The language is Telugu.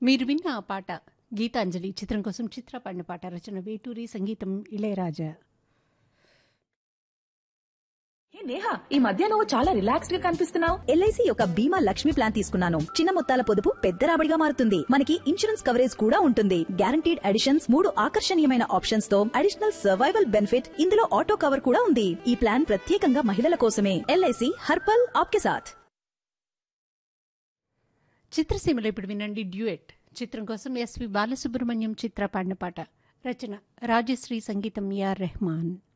మీరు విన్న ఆ పాట గీతాంజలి చిత్రం కోసం చిత్ర పాడిన పాట రచన వేటూరి సంగీతం ఇళయరాజా హే నేహా ఈ మధ్య నువ్వు చాలా రిలాక్స్డ్ గా కనిపిస్తున్నావు ఎల్ఐసి యొక్క బీమా లక్ష్మి ప్లాన్ తీసుకున్నాను చిన్న మొత్తాల పొదుపు పెద్ద రాబడిగా మారుతుంది మనకి ఇన్సూరెన్స్ కవరేజ్ కూడా ఉంటుంది గ్యారంటీడ్ అడిషన్స్ మూడు ఆకర్షణీయమైన ఆప్షన్స్ తో అడిషనల్ సర్వైవల్ బెనిఫిట్ ఇందులో ఆటో కవర్ కూడా ఉంది ఈ ప్లాన్ ప్రత్యేకంగా మహిళల కోసమే ఎల్ఐసి హర్పల్ ఆప్కే సాథ్ చిత్రసీమలో ఇప్పుడు వినండి డ్యూయెట్ చిత్రం కోసం ఎస్వి బాలసుబ్రహ్మణ్యం చిత్ర పాడిన పాట రచన రాజశ్రీ సంగీతం ఏఆర్ రెహమాన్